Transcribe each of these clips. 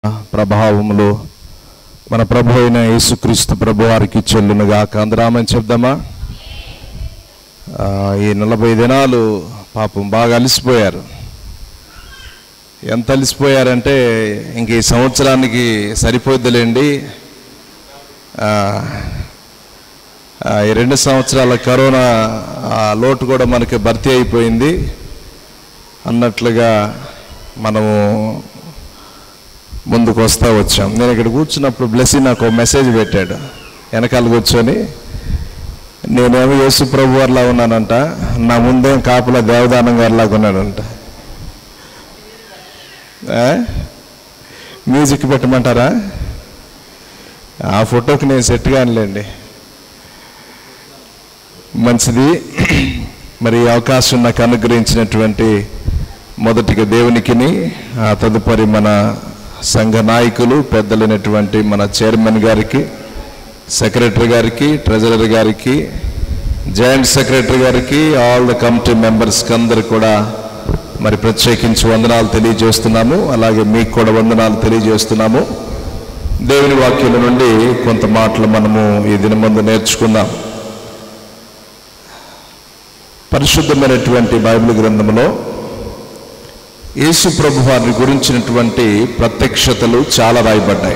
ప్రభావములు మన ప్రభు అయిన యేసుక్రీస్తు ప్రభు వారికి చెల్లునుగా కందరామని చెప్దామా ఆ, ఈ నలభై దినాలు పాపం బాగా అలసిపోయారు ఎంత అలసిపోయారంటే ఇంక ఈ సంవత్సరానికి సరిపోద్దులేండి ఆ, ఆ, ఈ రెండు సంవత్సరాల కరోనా ఆ, లోటు కూడా మనకి భర్తీ అయిపోయింది అన్నట్లుగా మనము ముందుకు వస్తా వచ్చాం నేను ఇక్కడ కూర్చున్నప్పుడు బ్లెస్సి నాకు ఒక మెసేజ్ పెట్టాడు వెనకాల కూర్చొని నేనేమో యేసు ప్రభు వారిలా ఉన్నానంట నా ముందేం కాపుల దేవదానం గారిలాగా ఉన్నాడంట ఆ? మ్యూజిక్ పెట్టమంటారా ఆ ఫోటోకి నేను సెట్ కానిలేండి మంచిది మరి ఈ అవకాశం నాకు అనుగ్రహించినటువంటి మొదటిగా దేవునికిని ఆ తదుపరి మన సంఘ నాయకులు పెద్దలైనటువంటి మన చైర్మన్ గారికి సెక్రటరీ గారికి ట్రెజరర్ గారికి జాయింట్ సెక్రటరీ గారికి ఆల్ ద కమిటీ మెంబర్స్కి అందరు కూడా మరి ప్రత్యేకించి వందనాలు తెలియజేస్తున్నాము అలాగే మీకు కూడా వందనాలు తెలియజేస్తున్నాము దేవుని వాక్యం నుండి కొంత మాటలు మనము ఈ దినమందు నేర్చుకుందాం పరిశుద్ధమైనటువంటి బైబిల్ గ్రంథంలో యేసు ప్రభు వారిని గురించినటువంటి ప్రత్యక్షతలు చాలా రాయబడ్డాయి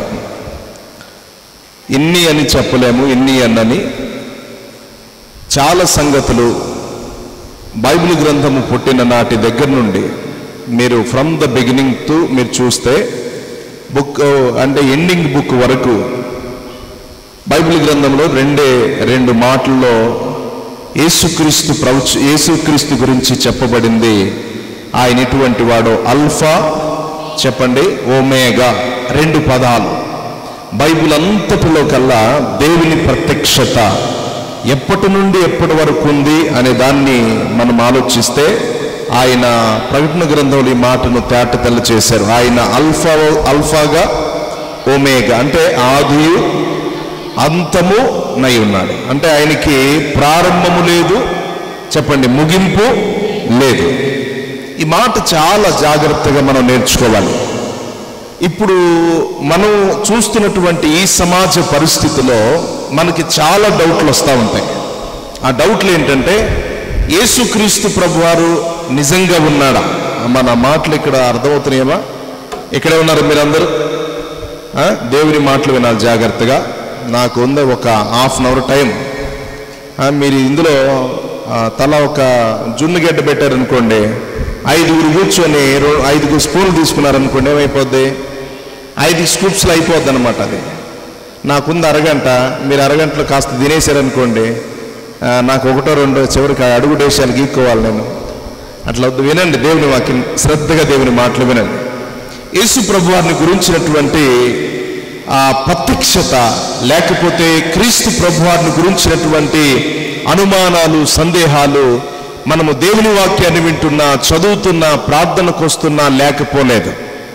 ఇన్ని అని చెప్పలేము ఇన్ని అన్నని చాలా సంగతులు బైబిల్ గ్రంథము పుట్టిన నాటి దగ్గర నుండి మీరు ఫ్రమ్ ద బిగినింగ్ టు మీరు చూస్తే బుక్ అంటే ఎండింగ్ బుక్ వరకు బైబిల్ గ్రంథంలో రెండే రెండు మాటల్లో యేసుక్రీస్తు ప్రవచ యేసుక్రీస్తు గురించి చెప్పబడింది ఆయన ఎటువంటి వాడో అల్ఫా చెప్పండి ఓమేగా రెండు పదాలు బైబిల్ అంతటిలో కల్లా దేవుని ప్రత్యక్షత ఎప్పటి నుండి ఎప్పటి వరకు ఉంది అనే దాన్ని మనం ఆలోచిస్తే ఆయన ప్రకటన గ్రంథంలో ఈ మాటను తేటతెల్ల చేశారు ఆయన అల్ఫా అల్ఫాగా ఓమేగా అంటే ఆదియు అంతము నై ఉన్నాడు అంటే ఆయనకి ప్రారంభము లేదు చెప్పండి ముగింపు లేదు ఈ మాట చాలా జాగ్రత్తగా మనం నేర్చుకోవాలి ఇప్పుడు మనం చూస్తున్నటువంటి ఈ సమాజ పరిస్థితిలో మనకి చాలా డౌట్లు వస్తూ ఉంటాయి ఆ డౌట్లు ఏంటంటే యేసుక్రీస్తు ప్రభువారు నిజంగా ఉన్నాడా మన మాటలు ఇక్కడ అర్థమవుతున్నాయేమా ఇక్కడే ఉన్నారు మీరందరూ ఆ? దేవుని మాటలు వినాలి జాగ్రత్తగా నాకు ఉంది ఒక హాఫ్ అన్ అవర్ టైం ఆ, మీరు ఇందులో ఆ, తల ఒక జున్ను గడ్డ పెట్టారనుకోండి ఐదుగురు కూర్చొని రో- ఐదుగురు స్పూన్లు తీసుకున్నారనుకోండి ఏమైపోద్ది ఐదు స్కూప్స్లో అయిపోద్ది అనమాట అది నాకుంది అరగంట మీరు అరగంటలో కాస్త తినేశారనుకోండి ఆ, నాకు ఒకటో రెండో చివరికి ఆ అడుగు దేశాలు గీక్కోవాలి నేను అట్లా వద్దు వినండి దేవుని వాక్యం శ్రద్ధగా దేవుని మాటలు వినండి యేసు ప్రభు వారిని గురించినటువంటి ఆ ప్రత్యక్షత లేకపోతే క్రీస్తు ప్రభు వారిని గురించినటువంటి అనుమానాలు సందేహాలు మనము దేవుని వాక్యాన్ని వింటున్నా చదువుతున్నా ప్రార్థనకు వస్తున్నా లేకపోలేదు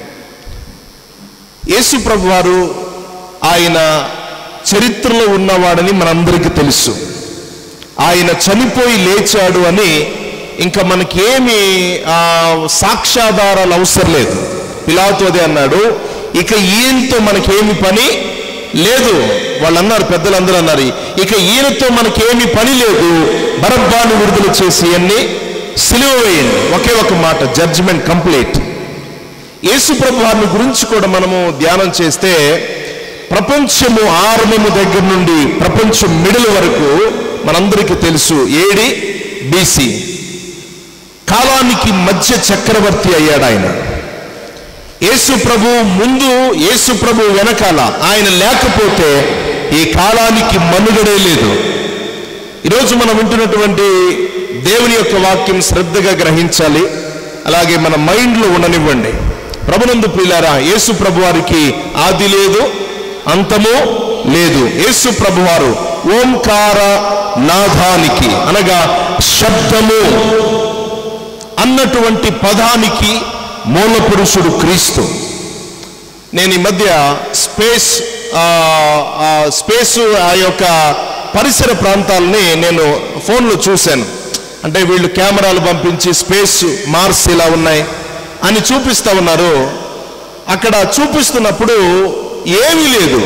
యేసు ప్రభు వారు ఆయన చరిత్రలో ఉన్నవాడని మనందరికీ తెలుసు ఆయన చనిపోయి లేచాడు అని ఇంకా మనకి ఏమి ఆ, సాక్ష్యాధారాలు అవసరం లేదు పిలాతో అదే అన్నాడు ఇక ఈయనతో మనకేమి పని లేదు వాళ్ళు అన్నారు పెద్దలందరూ అన్నారు ఇక ఈయనతో మనకేమి పని లేదు బరబ్బాను విడుదల చేసి అన్ని సిలువ వేయండి ఒకే ఒక మాట జడ్జిమెంట్ కంప్లీట్ యేసు ప్రభు వారిని గురించి కూడా మనము ధ్యానం చేస్తే ప్రపంచము ఆరంభము దగ్గర నుండి ప్రపంచం మిడిల్ వరకు మనందరికీ తెలుసు ఏడి బీసీ కాలానికి మధ్య చక్రవర్తి అయ్యాడు ఆయన యేసు ప్రభు ముందు యేసు ప్రభు వెనకాల ఆయన లేకపోతే ఈ కాలానికి మనుగడే లేదు ఈరోజు మనం వింటున్నటువంటి దేవుని యొక్క వాక్యం శ్రద్ధగా గ్రహించాలి అలాగే మన మైండ్లో ఉండనివ్వండి ప్రభునందు ప్రియులారా యేసు ప్రభు వారికి ఆది లేదు అంతము లేదు యేసు ప్రభు వారు ఓంకార నాదానికి అనగా శబ్దము అన్నటువంటి పదానికి మూల పురుషుడు క్రీస్తు నేను ఈ మధ్య స్పేస్ ఆ, ఆ స్పేస్ ఆ యొక్క పరిసర ప్రాంతాలని నేను ఫోన్లో చూశాను అంటే వీళ్ళు కెమెరాలు పంపించి స్పేస్ మార్స్ ఇలా ఉన్నాయి అని చూపిస్తా ఉన్నారు అక్కడ చూపిస్తున్నప్పుడు ఏమీ లేదు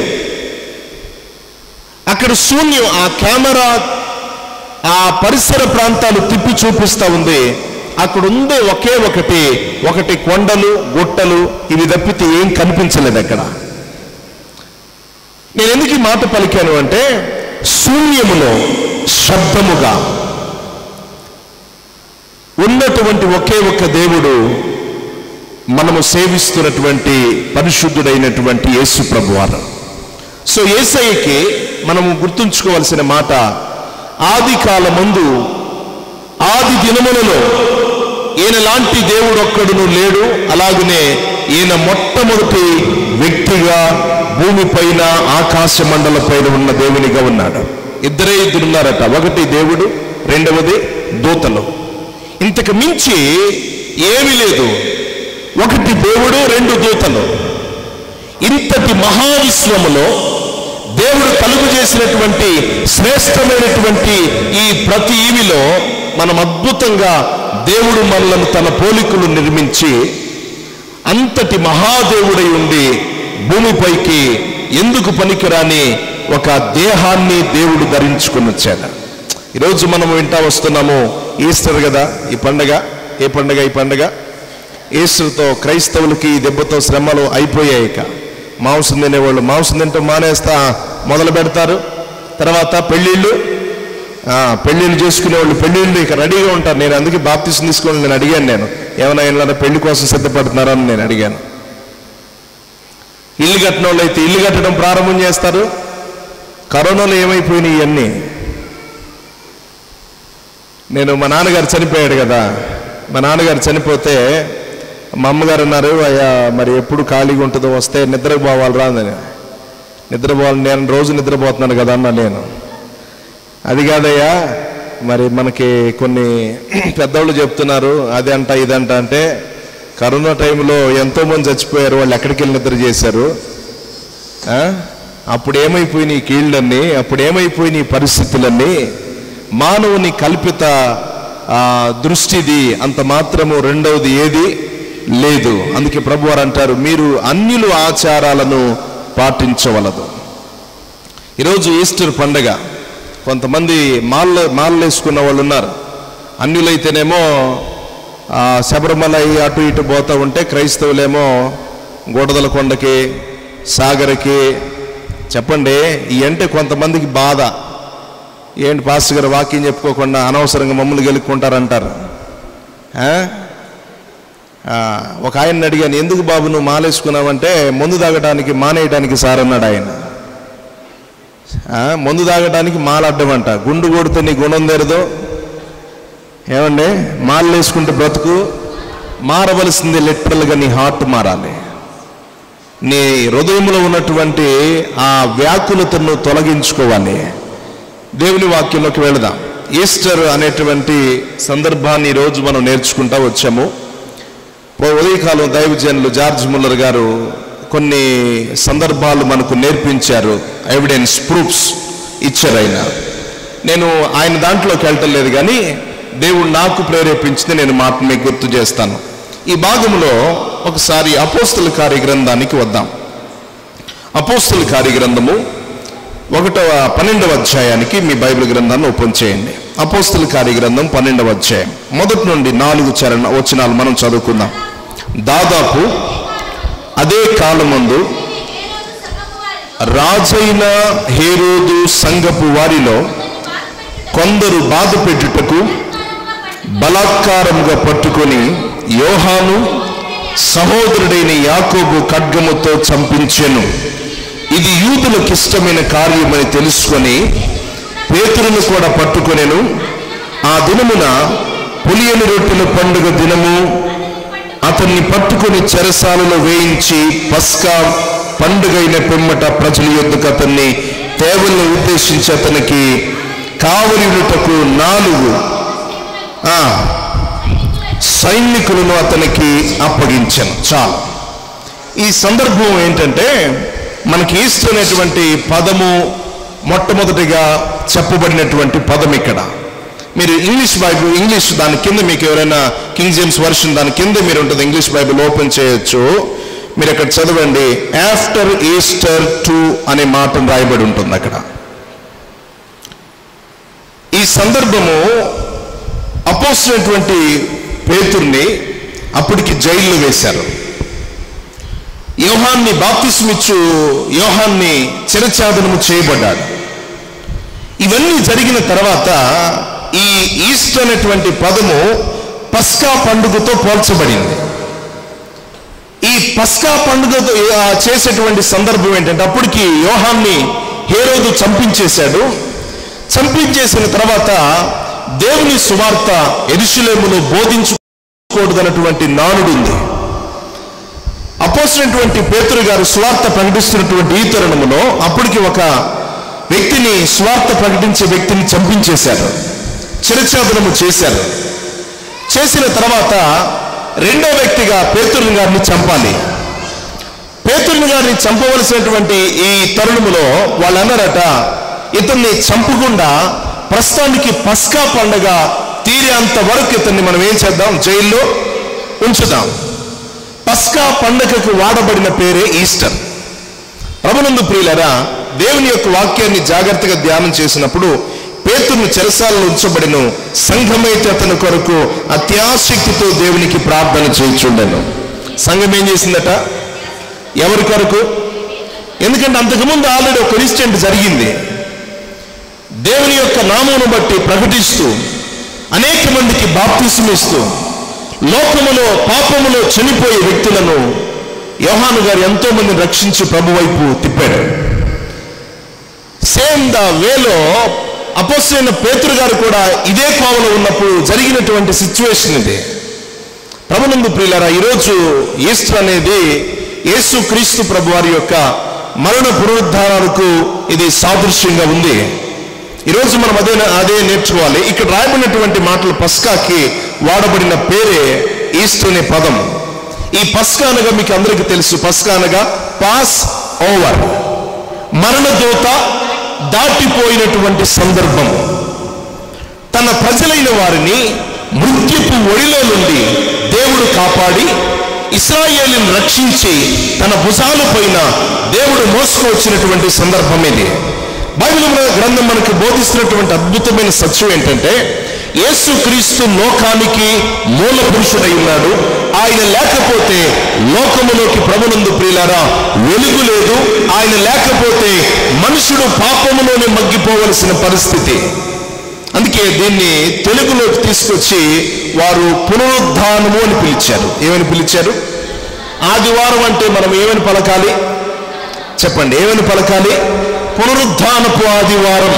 అక్కడ శూన్యం ఆ కెమెరా ఆ పరిసర ప్రాంతాలు తిప్పి చూపిస్తా ఉంది అక్కడ ఉంది ఒకే ఒకటి ఒకటి కొండలు గుట్టలు ఇవి తప్పితే ఏం కనిపించలేదు అక్కడ నేను ఎందుకు ఈ మాట పలికాను అంటే శూన్యములో శబ్దముగా ఉన్నటువంటి ఒకే ఒక్క దేవుడు మనము సేవిస్తున్నటువంటి పరిశుద్ధుడైనటువంటి యేసు ప్రభువారు సో ఏసయ్యకి మనము గుర్తుంచుకోవాల్సిన మాట ఆది కాలమందు ఆది దినములలో ఈయన లాంటి దేవుడు ఒక్కడును లేడు అలాగనే ఈయన మొట్టమొదటి వ్యక్తిగా భూమిపైన ఆకాశ మండల పైన ఉన్న దేవునిగా ఉన్నాడు ఇద్దరే ఇద్దరు ఉన్నారట ఒకటి దేవుడు రెండవది దూతలు ఇంతకు మించి ఏమీ లేదు ఒకటి దేవుడు రెండు దూతలు ఇంతటి మహావిశ్వములో దేవుడు కలుగు చేసినటువంటి శ్రేష్టమైనటువంటి ఈ ప్రతి ఈవిలో మనం అద్భుతంగా దేవుడు మనలను తన పోలికలు నిర్మించి అంతటి మహాదేవుడై ఉండి భూమిపైకి ఎందుకు పనికిరాని ఒక దేహాన్ని దేవుడు ధరించుకుని వచ్చాడు ఈరోజు మనం వింటా వస్తున్నాము ఈస్టర్ కదా ఈ పండగ ఏ పండగ ఈ పండగ ఈస్టర్తో క్రైస్తవులకి ఈ దెబ్బతో శ్రమలు అయిపోయాయి ఇక మాంసం తినేవాళ్ళు మాంసం తింటూ మానేస్తా మొదలు పెడతారు తర్వాత పెళ్ళిళ్ళు ఆ, పెళ్ళిళ్ళు చేసుకునే వాళ్ళు పెళ్ళిళ్ళు ఇక రెడీగా ఉంటారు నేను అందుకే బాప్తీసం తీసుకోవాలి నేను అడిగాను నేను ఏమైనా ఏమైనా పెళ్లి కోసం సిద్ధపడుతున్నారా అని నేను అడిగాను ఇల్లు కట్టిన వాళ్ళు అయితే ఇల్లు కట్టడం ప్రారంభం చేస్తారు కరోనాలో ఏమైపోయినాయి ఇవన్నీ నేను మా నాన్నగారు చనిపోయాడు కదా మా నాన్నగారు చనిపోతే మా అమ్మగారు అన్నారు అయ్యా మరి ఎప్పుడు ఖాళీగా ఉంటుందో వస్తే నిద్రపోవాలి రా అని నిద్రపోవాలి నేను రోజు నిద్రపోతున్నాను కదా అన్న నేను అది కాదయ్యా మరి మనకి కొన్ని పెద్దవాళ్ళు చెప్తున్నారు అది అంట ఇదంట అంటే కరోనా టైంలో ఎంతోమంది చచ్చిపోయారు వాళ్ళు ఎక్కడికి వెళ్ళి నిద్ర చేశారు ఆ? అప్పుడు ఏమైపోయినాయి ఈ కీళ్ళన్నీ అప్పుడు ఏమైపోయినాయి ఈ పరిస్థితులన్నీ మానవుని కల్పిత ఆ, దృష్టిది అంత మాత్రము రెండవది ఏది లేదు అందుకే ప్రభువారు అంటారు మీరు అన్యులు ఆచారాలను పాటించవలదు ఈరోజు ఈస్టర్ పండగ కొంతమంది మాల్లో మాలలు వేసుకున్న వాళ్ళు ఉన్నారు అన్యులైతేనేమో ఆ, శబరిమల అయి అటు ఇటు పోతూ ఉంటే క్రైస్తవులేమో గోడదల కొండకి సాగర్కి చెప్పండి ఈ అంటే కొంతమందికి బాధ ఏంటి పాస్టర్ గారు వాక్యం చెప్పుకోకుండా అనవసరంగా మమ్మల్ని గెలుక్కుంటారంటారు ఆ? ఆ, ఒక ఆయన అడిగాను ఎందుకు బాబు నువ్వు మాలేసుకున్నావంటే మందు తాగడానికి మానేయడానికి సార్ అన్నాడు ఆయన ఆ, మందు తాగడానికి మాలడ్డమంట గుండు కొడితే నీ గుణం తెరదు ఏమండి మాలు వేసుకుంటే బ్రతుకు మారవలసింది లిటరల్గా నీ హార్ట్ మారాలి నీ హృదయంలో ఉన్నటువంటి ఆ వ్యాకులతను తొలగించుకోవాలి దేవుని వాక్యంలోకి వెళదాం ఈస్టర్ అనేటువంటి సందర్భాన్ని ఈరోజు మనం నేర్చుకుంటా వచ్చాము ఓ ఉదయకాలం దైవజనులు జార్జ్ ముల్లర్ గారు కొన్ని సందర్భాలు మనకు నేర్పించారు ఎవిడెన్స్ ప్రూఫ్స్ ఇచ్చారు ఆయన నేను ఆయన దాంట్లోకి వెళ్ళటలేదు కానీ దేవుడు నాకు ప్రేరేపించింది నేను మాట మీకు గుర్తు చేస్తాను ఈ భాగంలో ఒకసారి అపోస్తుల కార్య గ్రంథానికి వద్దాం అపోస్తుల కార్య గ్రంథము ఒకటవ పన్నెండవ అధ్యాయానికి మీ బైబిల్ గ్రంథాన్ని ఓపెన్ చేయండి అపోస్తుల కార్య గ్రంథం పన్నెండవ అధ్యాయం మొదటి నుండి నాలుగు చరణ వచనాలు మనం చదువుకుందాం దాదాపు అదే కాలమందు రాజైన హేరోదు సంగపు వారిలో కొందరు బాధ పెట్టుటకు బలాత్కారముగా పట్టుకొని యోహాను సహోదరుడైన యాకోబు ఖడ్గముతో చంపించెను ఇది యూదులకు ఇష్టమైన కార్యమని తెలుసుకొని పేతురును కూడా పట్టుకొనెను ఆ దినమున పులియని రొట్టెల పండుగ దినము అతన్ని పట్టుకొని చెరసాలలో వేయించి పస్కా పండుగైన పిమ్మట ప్రజల యొద్దకు అతన్ని తేవలను ఉద్దేశించి అతనికి కావలియుటకు నాలుగు ఆ, సైనికులను అతనికి అప్పగించను చాలు ఈ సందర్భం ఏంటంటే మనకి ఈస్ట్ అనేటువంటి పదము మొట్టమొదటిగా చెప్పబడినటువంటి పదం ఇక్కడ మీరు ఇంగ్లీష్ బైబిల్ ఇంగ్లీష్ దాని కింద మీకు ఎవరైనా కింగ్ జేమ్స్ వర్షన్ దాని కింద మీరు ఉంటుంది ఇంగ్లీష్ బైబిల్ ఓపెన్ చేయొచ్చు మీరు అక్కడ చదవండి ఆఫ్టర్ ఈస్టర్ టు అనే మాట రాయబడి ఉంటుంది అక్కడ ఈ సందర్భము అపోసినటువంటి పేతుర్ని అప్పటికి జైల్లో వేశారు యోహాన్ని బాప్తిస్మిచ్చు యోహాన్ని చిరచాదనము చేయబడ్డాడు ఇవన్నీ జరిగిన తర్వాత ఈ ఈస్ట్ అనేటువంటి పదము పస్కా పండుగతో పోల్చబడింది ఈ పస్కా పండుగ చేసేటువంటి సందర్భం ఏంటంటే అప్పటికి యోహాన్ని హేరోదు చంపించేశాడు చంపించేసిన తర్వాత దేవుని సువార్త ఎరుషులేమును బోధించకూడదన్నటువంటి నానుడుంది అపోసినటువంటి పేతురు గారు స్వార్థ ప్రకటిస్తున్నటువంటి ఈ తరుణములో అప్పటికి ఒక వ్యక్తిని స్వార్థ ప్రకటించే వ్యక్తిని చంపించేశారు చిరచాదనము చేశారు చేసిన తర్వాత రెండో వ్యక్తిగా పేతురుని గారిని చంపాలి పేతురుని గారిని చంపవలసినటువంటి ఈ తరుణములో వాళ్ళు అన్నారట ఇతన్ని చంపకుండా ప్రస్తుతానికి పస్కా పండగ తీరేంత వరకు ఇతన్ని మనం ఏం చేద్దాం జైల్లో ఉంచుదాం పస్కా పండగకు వాడబడిన పేరే ఈస్టర్ ప్రభునందు ప్రియులరా దేవుని యొక్క వాక్యాన్ని జాగ్రత్తగా ధ్యానం చేసినప్పుడు పేతుర్ను చెరసాలలో ఉంచబడిను సంఘమైతే అతని కొరకు అత్యాసక్తితో దేవునికి ప్రార్థన చేయించుండెను సంఘం ఏం చేసిందట ఎవరి కొరకు ఎందుకంటే అంతకుముందు ఆల్రెడీ ఒక ఇన్సిడెంట్ జరిగింది దేవుని యొక్క నామమును బట్టి ప్రకటిస్తూ అనేక మందికి బాప్తిసం ఇస్తూ లోకములో పాపములో చనిపోయే వ్యక్తులను యోహాను గారు ఎంతో మందిని రక్షించి ప్రభు వైపు తిప్పాడు సేమ్ ద వేలో అపోసైన పేతురు గారు కూడా ఇదే కోవలో ఉన్నప్పుడు జరిగినటువంటి సిచ్యువేషన్ ఇది ప్రభునందు ప్రియులారా ఈరోజు ఈస్టర్ అనేది యేసు క్రీస్తు ప్రభు వారి యొక్క మరణ పునరుద్ధారాలకు ఇది సాదృశ్యంగా ఉంది ఈరోజు మనం అదే అదే నేర్చుకోవాలి ఇక్కడ రాయబడినటువంటి మాటలు పస్కాకి వాడబడిన పేరే ఈస్టర్ అనే పదం ఈ పస్కా అనగా మీకు అందరికీ తెలుసు పస్కా అనగా పాస్ ఓవర్ మరణదూత దాటిపోయినటువంటి సందర్భం తన ప్రజలైన వారిని మృత్యుపు ఒడిలో నుండి దేవుడు కాపాడి ఇస్రాయేలుని రక్షించి తన భుజాల పైన దేవుడు మోసుకొచ్చినటువంటి సందర్భం ఇది బైబిల్ గ్రంథం మనకు బోధిస్తున్నటువంటి అద్భుతమైన సత్యం ఏంటంటే యేసు క్రీస్తు లోకానికి మూల పురుషుడై ఉన్నాడు ఆయన లేకపోతే లోకములోకి ప్రభునందు ప్రియులారా వెలుగు లేదు ఆయన లేకపోతే మనుషుడు పాపములోనే మగ్గిపోవలసిన పరిస్థితి అందుకే దీన్ని తెలుగులోకి తీసుకొచ్చి వారు పునరుద్ధానము అని పిలిచారు ఏమని పిలిచారు ఆదివారం అంటే మనం ఏమని పలకాలి చెప్పండి ఏమని పలకాలి పునరుద్ధానపు ఆదివారం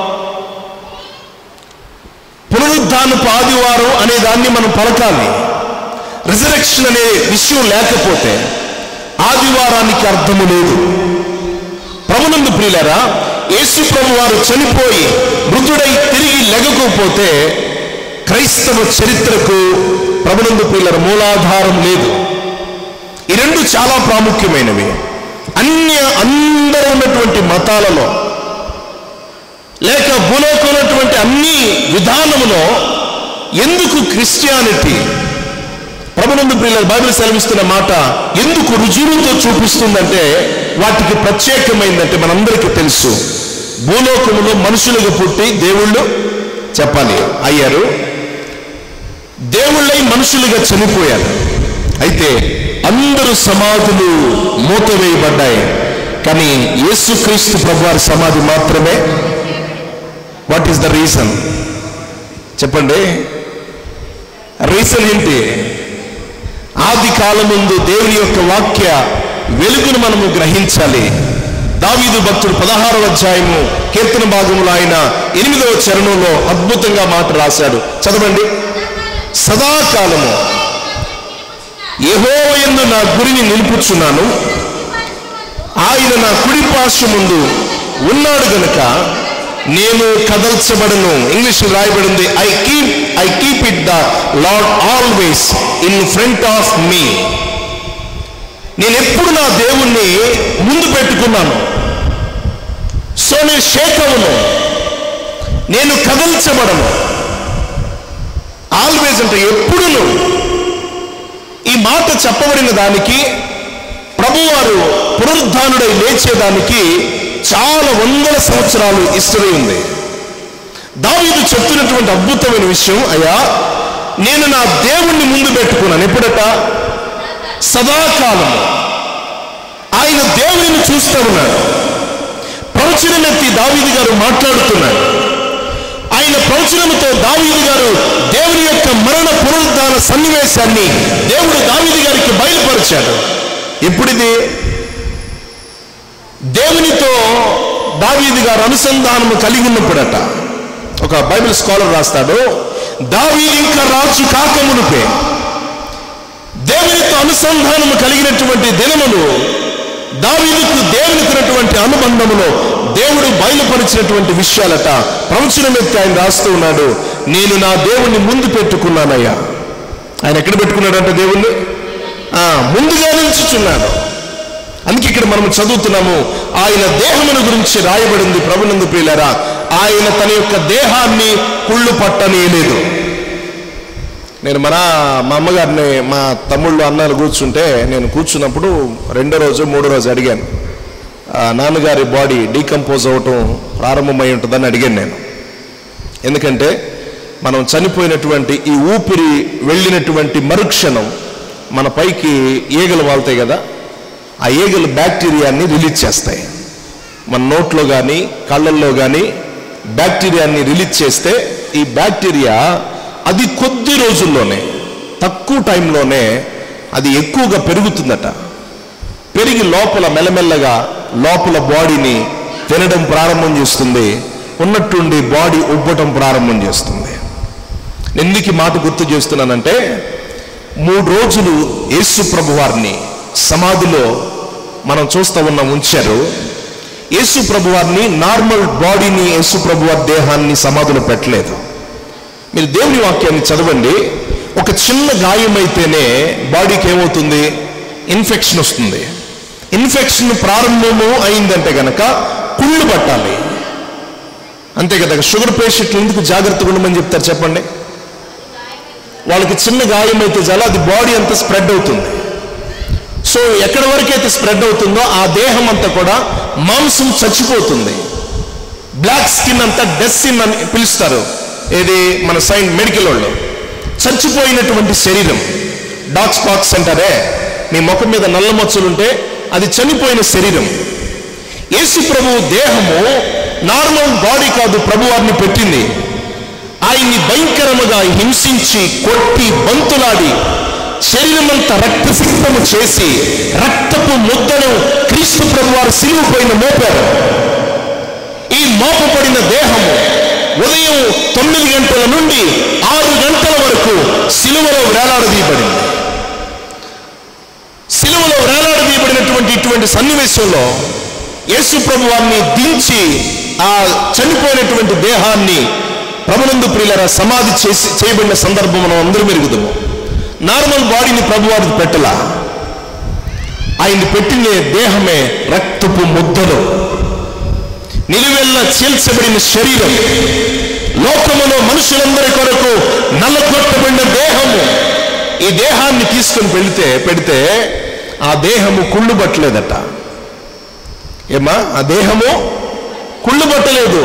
పునరుద్ధానపు ఆదివారం అనే దాన్ని మనం పలకాలి రిజరెక్షన్ అనే విషయం లేకపోతే ఆదివారానికి అర్థము లేదు ప్రభునందు ప్రియులరా యేసు ప్రభు వారు చనిపోయి మృతుడై తిరిగి లెగకపోతే క్రైస్తవ చరిత్రకు ప్రభునందు ప్రియులర మూలాధారం లేదు ఈ రెండు చాలా ప్రాముఖ్యమైనవి అన్య అందరూ ఉన్నటువంటి మతాలలో లేక భూలోకం ఉన్నటువంటి అన్ని విధానములో ఎందుకు క్రిస్టియానిటీ ప్రభునందు ప్రియుల బైబిల్ సెలవిస్తున్న మాట ఎందుకు రుజువుతో చూపిస్తుందంటే వాటికి ప్రత్యేకమైందంటే మనందరికీ తెలుసు భూలోకములో మనుషులుగా పుట్టి దేవుళ్ళు చెప్పాలి అయ్యారు దేవుళ్ళై మనుషులుగా చనిపోయారు అయితే అందరూ సమాధులు మూతవేయబడ్డాయి కానీ యేసుక్రీస్తు ప్రభువారి సమాధి మాత్రమే వాట్ ఈస్ ద రీజన్ చెప్పండి రీజన్ ఏంటి ఆది కాలముందు దేవుని యొక్క వాక్య వెలుగును మనము గ్రహించాలి దావీదు భక్తుడు పదహారవ అధ్యాయము కీర్తన భాగములో ఆయన ఎనిమిదవ చరణంలో అద్భుతంగా మాట రాశాడు చదవండి సదాకాలము యెహోవయందు నా గురిని నిలుపుచున్నాను ఆయన నా కుడి పార్శ్వ ముందు ఉన్నాడు గనుక నేను కదల్చబడను ఇంగ్లీష్ రాయబడింది I keep I keep it the Lord always in front of me నేను ఎప్పుడు నా దేవుణ్ణి ముందు పెట్టుకున్నాను సో నేను షేక్ అవును నేను కదల్చబడను ఆల్వేస్ అంటే ఎప్పుడును ఈ మాట చెప్పబడిన దానికి ప్రభువారు పునరుద్ధానుడై లేచేదానికి చాలా వందల సంవత్సరాలు హిస్టరీ ఉంది దావీదు చెప్తున్నటువంటి అద్భుతమైన విషయం అయ్యా నేను నా దేవుణ్ణి ముందు పెట్టుకున్నాను ఎప్పుడట సదాకాలము ఆయన దేవుని చూస్తూ ఉన్నాడు ప్రవచనమెత్తి దావీదు గారు మాట్లాడుతున్నాడు ఆయన ప్రవచనముతో దావీదు గారు దేవుని యొక్క మరణ పునరుద్ధాన సన్నివేశాన్ని దేవుడు దావీదు గారికి బయలుపరిచాడు ఎప్పుడిది దేవునితో దావీదు గారు అనుసంధానము కలిగి ఉన్నప్పుడట ఒక బైబిల్ స్కాలర్ రాస్తాడు దావీదు ఇంకా రాజు కాకమునుపే దేవునితో అనుసంధానము కలిగినటువంటి దినములు దావీదుకు దేవునికి ఉన్నటువంటి అనుబంధములో దేవుడు బయలుపరిచినటువంటి విషయాలట ప్రవచనం ఎత్తి ఆయన రాస్తూ ఉన్నాడు నేను నా దేవుణ్ణి ముందు పెట్టుకున్నానయ్యా ఆయన ఎక్కడ పెట్టుకున్నాడంట దేవుణ్ణి ఆ, ముందుగా నిల్చుచున్నాడు అందుకే ఇక్కడ మనం చదువుతున్నాము ఆయన దేహమును గురించి రాయబడింది ప్రభునందు ప్రియులారా ఆయన తన యొక్క దేహాన్ని కుళ్ళు పట్టనీయలేదు నేను మన మా అమ్మగారిని మా తమ్ముళ్ళు అన్నలు కూర్చుంటే నేను కూర్చున్నప్పుడు రెండో రోజు మూడో రోజు అడిగాను ఆ, నాన్నగారి బాడీ డీకంపోజ్ అవ్వటం ప్రారంభమై ఉంటుందని అడిగాను నేను ఎందుకంటే మనం చనిపోయినటువంటి ఈ ఊపిరి వెళ్ళినటువంటి మరుక్షణం మన పైకి ఈగలు వాళ్తాయి కదా ఆ ఈగలు బ్యాక్టీరియాని రిలీజ్ చేస్తాయి మన నోట్లో కానీ కళ్ళల్లో కానీ బ్యాక్టీరియాని రిలీజ్ చేస్తే ఈ బ్యాక్టీరియా అది కొద్ది రోజుల్లోనే తక్కువ టైంలోనే అది ఎక్కువగా పెరుగుతుందట పెరిగి లోపల మెల్లమెల్లగా లోపల బాడీని తినడం ప్రారంభం చేస్తుంది ఉన్నట్టుండి బాడీ ఉబ్బటం ప్రారంభం చేస్తుంది ఎందుకు ఈ మాట గుర్తు చేస్తున్నానంటే మూడు రోజులు యేసు ప్రభు వారిని సమాధిలో మనం చూస్తూ ఉన్నాం ఉంచారు యేసు ప్రభు వారిని నార్మల్ బాడీని యేసు ప్రభు వారి దేహాన్ని సమాధిలో పెట్టలేదు మీరు దేవుని వాక్యాన్ని చదవండి ఒక చిన్న గాయం అయితేనే బాడీకి ఏమవుతుంది ఇన్ఫెక్షన్ వస్తుంది ఇన్ఫెక్షన్ ప్రారంభము అయిందంటే గనక కుళ్ళు పట్టాలి అంతే కదా షుగర్ పేషెంట్లు ఎందుకు జాగ్రత్తగా ఉండమని చెప్తారు చెప్పండి వాళ్ళకి చిన్న గాయం అయితే చాలా అది బాడీ అంతా స్ప్రెడ్ అవుతుంది సో ఎక్కడి వరకు అయితే స్ప్రెడ్ అవుతుందో ఆ దేహం అంతా కూడా మాంసం చచ్చిపోతుంది బ్లాక్ స్కిన్ అంతా డెత్ స్కిన్ అని పిలుస్తారు ఏది మన సైన్ మెడికల్ వాళ్ళు చచ్చిపోయినటువంటి శరీరం డాక్ స్పాక్స్ అంటారే మీ ముఖం మీద నల్ల మచ్చలుంటే అది చనిపోయిన శరీరం యేసు ప్రభు దేహము నార్మల్ బాడీ కాదు ప్రభు వారిని పెట్టింది ఆయన్ని భయంకరముగా హింసించి కొట్టి బంతులాడి శరీరమంతా రక్తసిక్తము చేసి రక్తపు ముద్దను క్రీస్తు ప్రభు వారు సిలువ పైన మోపారు ఈ మోపబడిన దేహము ఉదయం తొమ్మిది గంటల నుండి ఆరు గంటల వరకు సిలువలో వేలాడదీయబడింది సిలువలో వేలాడదీయబడినటువంటి ఇటువంటి సన్నివేశంలో యేసు ప్రభు వారిని దించి ఆ చనిపోయినటువంటి దేహాన్ని ప్రభునందు ప్రియులరా సమాధి చేసి చేయబడిన సందర్భం మనం అందరూ మెరుగుదాము నార్మల్ బాడీని ప్రభు వారికి పెట్టలా ఆయన పెట్టిన దేహమే రక్తపు ముద్దలు నిలువెల్ల చీల్చబడిన శరీరం లోకములో మనుషులందరి కొరకు నల్లగొట్టబడిన దేహము ఈ దేహాన్ని తీసుకొని పెడితే పెడితే ఆ దేహము కుళ్ళు పట్టలేదట ఏమా ఆ దేహము కుళ్ళు పట్టలేదు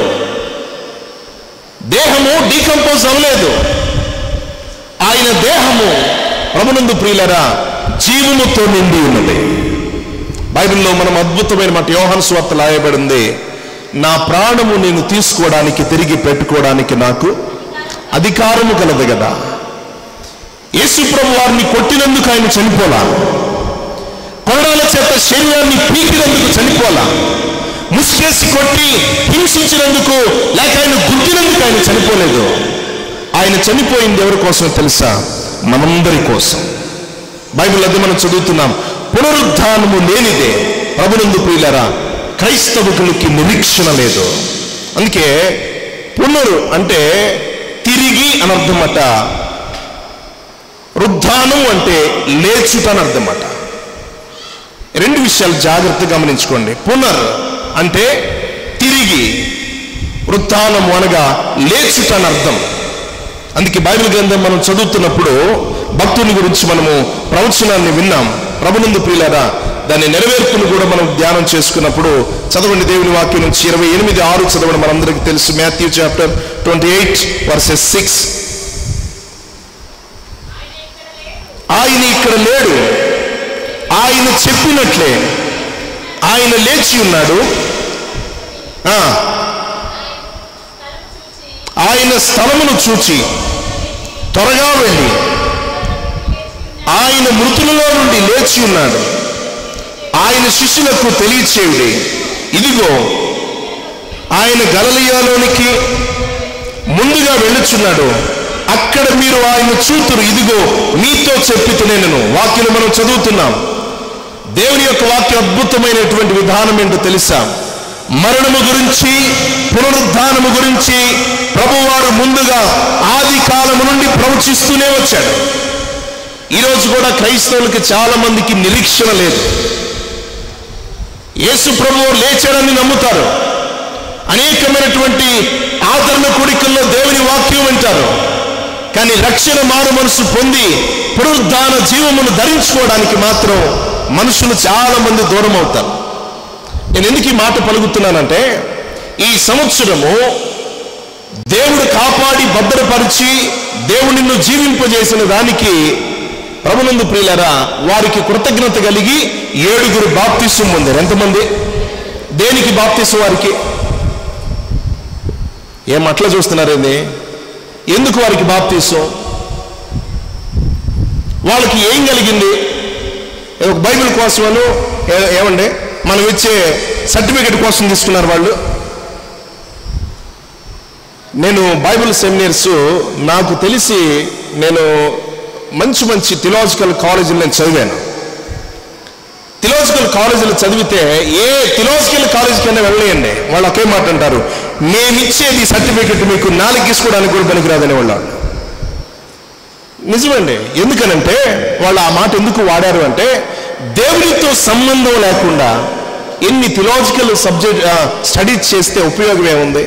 దేహము డీకంపోజ్ అవ్వలేదు ఆయన దేహము ప్రభునందు ప్రియులరా జీవముతో నిండి ఉన్నది బైబిల్లో మనం అద్భుతమైన మాట యోహాను స్వార్త లాయబడింది నా ప్రాణము నేను తీసుకోవడానికి తిరిగి పెట్టుకోవడానికి నాకు అధికారము కలదు కదా యేసు ప్రభు వారిని కొట్టినందుకు ఆయన చనిపోలా కొరడాల చేత శరీరాన్ని పీకినందుకు చనిపోలా ముసుకేసి కొట్టి హింసించినందుకు లేక ఆయన గుద్దినందుకు ఆయన చనిపోలేదు ఆయన చనిపోయింది ఎవరి కోసం తెలుసా మనందరి కోసం బైబిల్ అది మనం చదువుతున్నాం పునరుద్ధానము లేనిదే ప్రభునందు ప్రియులరా క్రైస్తవుకులకి నిరీక్షణ లేదు అందుకే పునరు అంటే తిరిగి అనర్థమట రుద్ధానం అంటే లేచుట అని అర్థమట రెండు విషయాలు జాగ్రత్తగా గమనించుకోండి పునర్ అంటే తిరిగి వృత్తానము అనగా లేచుట అని అర్థం అందుకే బైబిల్ గ్రంథం మనం చదువుతున్నప్పుడు భక్తుని గురించి మనము ప్రవచనాన్ని విన్నాం ప్రభునందు ప్రియులారా దాని నెరవేర్పును కూడా మనం ధ్యానం చేసుకున్నప్పుడు చదవండి దేవుని వాక్యం నుంచి ఇరవై ఎనిమిది ఆరు చదవడం మనందరికీ తెలుసు Matthew chapter twenty eight verses six ఆయన ఇక్కడ లేడు ఆయన చెప్పినట్లే ఆయన లేచి ఉన్నాడు ఆ, ఆయన స్థలమును చూచి త్వరగా వెళ్ళి ఆయన మృతులలో నుండి లేచి ఉన్నాడు ఆయన శిష్యులకు తెలియచేయుడి ఇదిగో ఆయన గలలియాలోనికి ముందుగా వెళ్ళుచున్నాడు అక్కడ మీరు ఆయన చూతురు ఇదిగో మీతో చెప్పి నేను వాక్యం మనం చదువుతున్నాం దేవుని యొక్క వాక్యం అద్భుతమైనటువంటి విధానం ఏంటో తెలుసా మరణము గురించి పునరుద్ధానము గురించి ప్రభువారు ముందుగా ఆది కాలము నుండి ప్రవచిస్తూనే వచ్చాడు ఈరోజు కూడా క్రైస్తవులకి చాలా మందికి నిరీక్షణ లేదు యేసు ప్రభువు లేచాడని నమ్ముతారు అనేకమైనటువంటి ఆదరణ కోడికల్లో దేవుని వాక్యం వింటారు కానీ రక్షణ మారు మనసు పొంది పునరుద్ధాన జీవమును ధరించుకోవడానికి మాత్రం మనుషులు చాలా మంది దూరం అవుతారు నేను ఎందుకు ఈ మాట పలుకుతున్నానంటే ఈ సంవత్సరము దేవుడు కాపాడి భద్రపరిచి దేవుడు నిన్ను జీవింపజేసిన దానికి ప్రభునందు ప్రియులరా వారికి కృతజ్ఞత కలిగి ఏడుగురు బాప్తిస్వం పొందారు ఎంతమంది దేనికి బాప్తిస్వం వారికి ఏం అట్లా చూస్తున్నారేంది ఎందుకు వారికి బాప్తిస్వం వాళ్ళకి ఏం కలిగింది ఒక బైబిల్ కోసమను ఏ- ఏమండి మనం ఇచ్చే సర్టిఫికెట్ కోసం తీసుకున్నారు వాళ్ళు నేను బైబిల్ సెమినార్స్ నాకు తెలిసి నేను మంచి మంచి థిలాజికల్ కాలేజీలు నేను చదివాను థిలాజికల్ కాలేజీలు చదివితే ఏ థిలాజికల్ కాలేజీకైనా వెళ్ళలేయండి వాళ్ళు ఒకే మాట అంటారు మేమిచ్చేది సర్టిఫికెట్ మీకు నాలుగు తీసుకోవడానికి కూడా పనికిరాదని వాళ్ళు నిజమండి ఎందుకనంటే వాళ్ళు ఆ మాట ఎందుకు వాడారు అంటే దేవునితో సంబంధం లేకుండా ఎన్ని థిలాజికల్ సబ్జెక్ట్ స్టడీస్ చేస్తే ఉపయోగం ఏముంది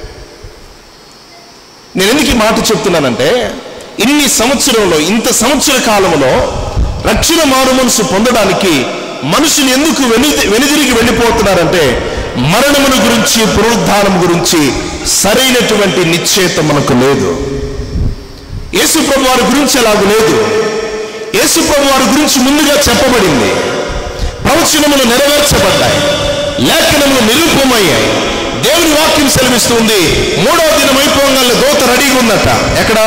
నేను ఎందుకు ఈ మాట చెప్తున్నానంటే ఇన్ని సంవత్సరంలో ఇంత సంవత్సర కాలంలో రక్షణ మారు మనసు పొందడానికి మనుషులు ఎందుకు వెను వెనుదిరిగి వెళ్ళిపోతున్నారంటే మరణమును గురించి పునరుద్ధానం గురించి సరైనటువంటి నిశ్చయిత మనకు లేదు యేసు ప్రభు వారి గురించి అలాగ లేదు యేసు ప్రభు వారి గురించి ముందుగా చెప్పబడింది ప్రవచనములు నెరవేర్చబడ్డాయి లేఖనములు నిరూపమయ్యాయి దేవుని వాక్యం సెలవిస్తుంది మూడవ దినం అయిపోగానే దోత రెడీగా ఉందట ఎక్కడ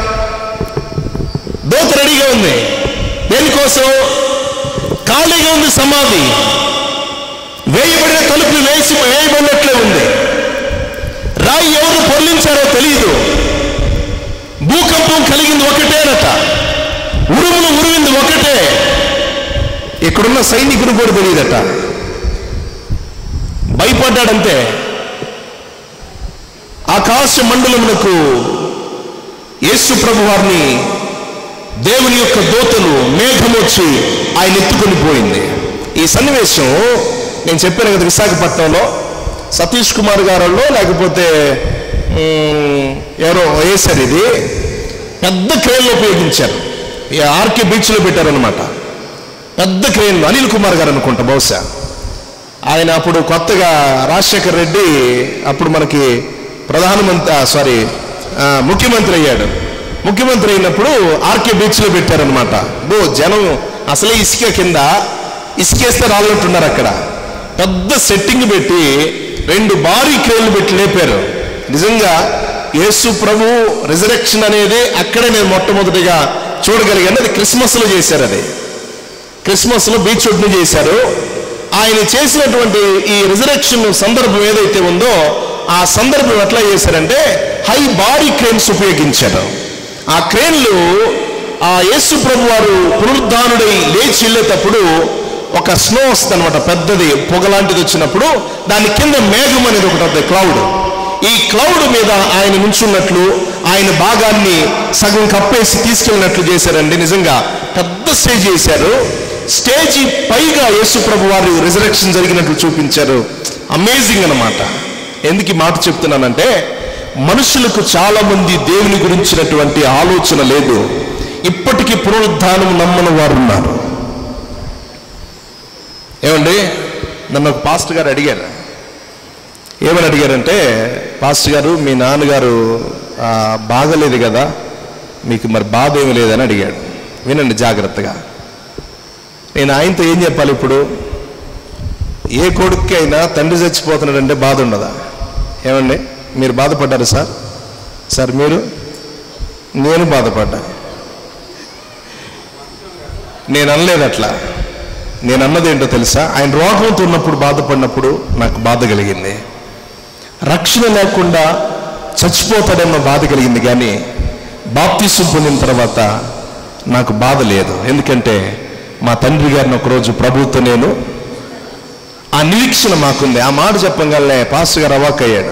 దోత రెడీగా ఉంది దేనికోసం ఖాళీగా ఉంది సమాధి వేయబడిన తలుపులు వేసి వేయబడినట్లే ఉంది రాయి ఎవరు పొర్లించారో తెలియదు భూకంపం కలిగింది ఒకటేనట ఉరుములు ఉరివింది ఒకటే ఇక్కడున్న సైనికుడు కూడా తెలియదట భయపడ్డాడంతే ఆకాశ మండలమునకు యేసు ప్రభు వారిని దేవుని యొక్క దోతలు మేఘం వచ్చి ఆయన ఎత్తుకొని పోయింది ఈ సన్నివేశం నేను చెప్పాను కదా విశాఖపట్నంలో సతీష్ కుమార్ గారిలో లేకపోతే ఉమ్, ఎవరో వేశారు ఇది పెద్ద క్రేన్లు ఉపయోగించారు ఈ ఆర్కే బీచ్లో పెట్టారనమాట పెద్ద క్రేన్లు అనిల్ కుమార్ గారు అనుకుంటా బహుశా ఆయన అప్పుడు కొత్తగా రాజశేఖర్ రెడ్డి అప్పుడు మనకి ప్రధానమంత్రి సారీ ముఖ్యమంత్రి అయ్యాడు ముఖ్యమంత్రి అయినప్పుడు ఆర్కే బీచ్లో పెట్టారనమాట బో జనం అసలే ఇసుక కింద ఇసుకేస్తే రాళ్ళట్టున్నారు అక్కడ పెద్ద సెట్టింగ్ పెట్టి రెండు భారీ క్రేన్లు పెట్టి లేపారు నిజంగా యేసు ప్రభు రిజరెక్షన్ అనేది అక్కడే నేను మొట్టమొదటిగా చూడగలిగాను అది క్రిస్మస్లో చేశారు అది క్రిస్మస్లో బీచ్ ఒడ్డును చేశారు ఆయన చేసినటువంటి ఈ రిజరెక్షన్ సందర్భం ఏదైతే ఉందో ఆ సందర్భం ఎట్లా చేశారంటే హై బాడీ క్రేన్స్ ఉపయోగించారు ఆ క్రేన్లు ఆ యేసు ప్రభు వారు పునరుద్ధానుడై లేచి వెళ్ళేటప్పుడు ఒక స్నో వస్తుంది అనమాట పెద్దది పొగ లాంటిది వచ్చినప్పుడు దాని కింద మేఘం అనేది ఒకటి వస్తుంది క్లౌడ్ ఈ క్లౌడ్ మీద ఆయన నుంచున్నట్లు ఆయన భాగాన్ని సగం కప్పేసి తీసుకెళ్ళినట్లు చేశారండి నిజంగా పెద్ద స్టేజ్ చేశారు స్టేజి పైగా యేసు ప్రభు వారు రిజరెక్షన్ జరిగినట్లు చూపించారు అమేజింగ్ అన్నమాట ఎందుకు ఈ మాట చెప్తున్నానంటే మనుషులకు చాలా మంది దేవుని గురించినటువంటి ఆలోచన లేదు ఇప్పటికీ పునరుద్ధానం నమ్మని వారు ఉన్నారు నన్ను ఒక పాస్టర్ గారు అడిగారు ఏమని అడిగారంటే పాస్టర్ గారు మీ నాన్నగారు ఆ, బాగలేదు కదా మీకు మరి బాధ ఏమి లేదని అడిగాడు వినండి జాగ్రత్తగా నేను ఆయనతో ఏం చెప్పాలి ఇప్పుడు ఏ కొడుక్కి అయినా తండ్రి చచ్చిపోతున్నాడంటే బాధ ఉండదా ఏమండి మీరు బాధపడ్డారు సార్ సార్ మీరు నేను బాధపడ్డా నేను అనలేదు అట్లా నేను అన్నది ఏంటో తెలుసా ఆయన రోగంతో ఉన్నప్పుడు బాధపడినప్పుడు నాకు బాధ కలిగింది రక్షణ లేకుండా చచ్చిపోతాడన్న బాధ కలిగింది కానీ బాప్తిసం పొందిన తర్వాత నాకు బాధ లేదు ఎందుకంటే మా తండ్రి గారిని ఒకరోజు ప్రభుత్వం నేను ఆ నిరీక్షణ మాకుంది ఆ మాట చెప్పగానే పాస్టర్ గారు అవాక్ అయ్యాడు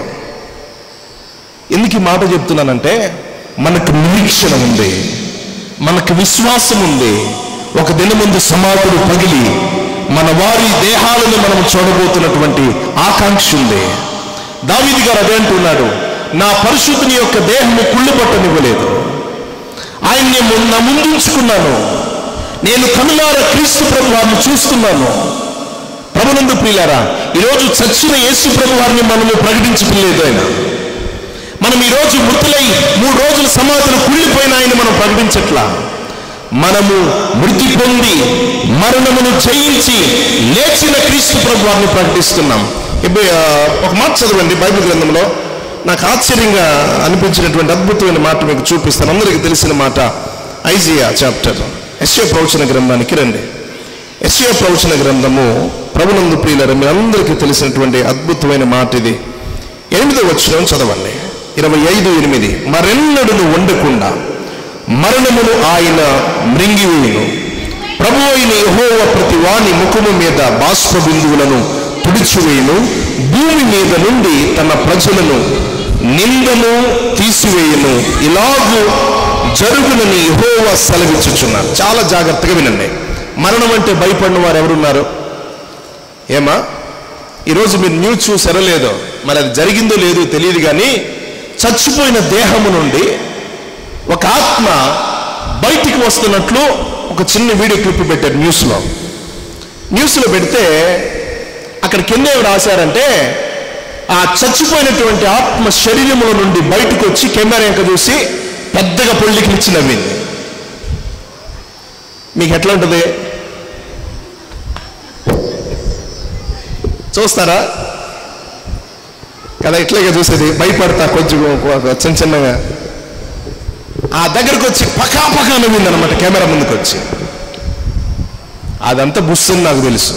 ఎందుకు ఈ మాట చెప్తున్నానంటే మనకు నిరీక్షణ ఉంది మనకు విశ్వాసం ఉంది ఒక దినముందు సమాధులు పగిలి మన వారి దేహాలను మనం చూడబోతున్నటువంటి ఆకాంక్ష ఉంది దావీది గారు అదే అంటున్నాడు నా పరిశుద్ధుని యొక్క దేహము కుళ్ళు పట్టనివ్వలేదు ఆయన్ని ము- నా ముందుంచుకున్నాను నేను కనులార క్రీస్తు ప్రభు వారిని చూస్తున్నాను ప్రభునందు ప్రియులారా ఈరోజు చచ్చిన యేసు ప్రభు వారిని మనము ప్రకటించలేదు ఆయన మనం ఈరోజు మృతులై మూడు రోజుల సమాధులు కుళ్ళిపోయిన ఆయన మనం ప్రకటించట్లా మనము మృతి పొంది మరణమును జయించి లేచిన క్రీస్తు ప్రభు వారిని ప్రకటిస్తున్నాం ఇప్పుడు ఆ, ఒక మాట చదవండి బైబిల్ గ్రంథంలో నాకు ఆశ్చర్యంగా అనిపించినటువంటి అద్భుతమైన మాట మీకు చూపిస్తాను అందరికీ తెలిసిన మాట ఐజియా చాప్టర్ ఎస్యో ప్రవచన గ్రంథానికి రండి ఎస్యో ప్రవచన గ్రంథము ప్రభునందు ప్రియులరు మీ అందరికీ తెలిసినటువంటి అద్భుతమైన మాట ఇది ఎనిమిదో వచ్చిన చదవండి ఇరవై ఐదు ఎనిమిది మరెన్నడును వండకుండా మరణమును ఆయన మృంగివేయును ప్రభు అయిన యెహోవా ప్రతి వాని ముఖము మీద బాష్ప బిందువులను తుడిచివేయును భూమి మీద నుండి తన ప్రజలను నిందను తీసివేయును ఇలాగూ జరుగునని యెహోవా సెలవిచ్చుచున్నారు చాలా జాగ్రత్తగా వినండి మరణం అంటే భయపడిన వారు ఎవరున్నారు ఏమా ఈరోజు మీరు న్యూస్ చూసారో లేదో మరి అది జరిగిందో లేదో తెలియదు కానీ చచ్చిపోయిన దేహము నుండి ఒక ఆత్మ బయటికి వస్తున్నట్లు ఒక చిన్న వీడియో క్లిప్ పెట్టారు న్యూస్లో న్యూస్లో పెడితే అక్కడ కింద ఏమి రాశారంటే ఆ చచ్చిపోయినటువంటి ఆత్మ శరీరముల నుండి బయటకు వచ్చి కెమెరా ఇంకా చూసి పెద్దగా పొళ్ళికి ఇచ్చి నవ్వింది మీకు ఎట్లా ఉంటుంది చూస్తారా కదా ఇట్లాగే చూసేది భయపడతా కొంచెం చిన్న చిన్నగా ఆ దగ్గరకు వచ్చి పకా పకా నవ్వింది అనమాట కెమెరా ముందుకు వచ్చి అదంతా బుస్సని నాకు తెలుసు